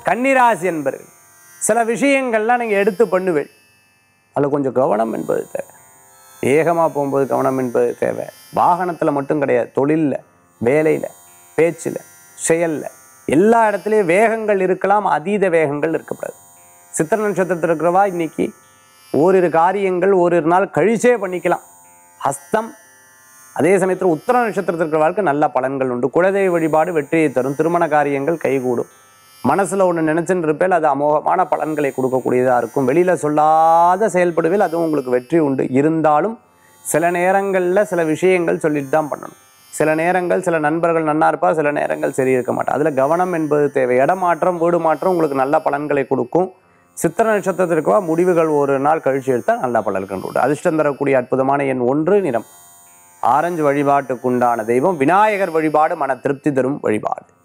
கன்னிராசி என்பர்கள் சில விஷயங்கள்லாம் நீங்கள் எடுத்து பண்ணுவேன் அதில் கொஞ்சம் கவனம் என்பது தேவை வேகமாக போகும்போது கவனம் என்பது தேவை வாகனத்தில் மட்டும் கிடையாது தொழிலில் வேலையில் பேச்சில் செயலில் எல்லா இடத்துலையும் வேகங்கள் இருக்கலாம் அதீத வேகங்கள் இருக்கக்கூடாது சித்திர நட்சத்திரத்தில் இருக்கிறவா இன்னைக்கு ஓரிரு காரியங்கள் ஓரிரு நாள் கழிச்சே பண்ணிக்கலாம் ஹஸ்தம் அதே சமயத்தில் உத்தர நட்சத்திரத்தில் இருக்கிறவர்களுக்கு நல்ல பலன்கள் உண்டு குலதெய்வ வழிபாடு வெற்றியை தரும் திருமண காரியங்கள் கைகூடும் மனசில் ஒன்று நினச்சின்னு இருப்பேல் அது அமோகமான பலன்களை கொடுக்கக்கூடியதாக இருக்கும் வெளியில் சொல்லாத செயல்படுவேல் அதுவும் உங்களுக்கு வெற்றி உண்டு இருந்தாலும் சில நேரங்களில் சில விஷயங்கள் சொல்லிட்டு தான் பண்ணணும் சில நேரங்கள் சில நண்பர்கள் நன்னா இருப்பா சில நேரங்கள் சரி இருக்க மாட்டா அதில் கவனம் என்பது தேவை இடமாற்றம் வீடு மாற்றம் உங்களுக்கு நல்ல பலன்களை கொடுக்கும் சித்திர நட்சத்திரத்திற்குவா முடிவுகள் ஒரு நாள் கழிச்சு எடுத்தால் நல்ல பலன்கள் உண்டு அதிர்ஷ்டம் தரக்கூடிய அற்புதமான எண் ஒன்று நிறம் ஆரஞ்சு வழிபாட்டுக்குண்டான தெய்வம் விநாயகர் வழிபாடு மன திருப்தி தரும் வழிபாடு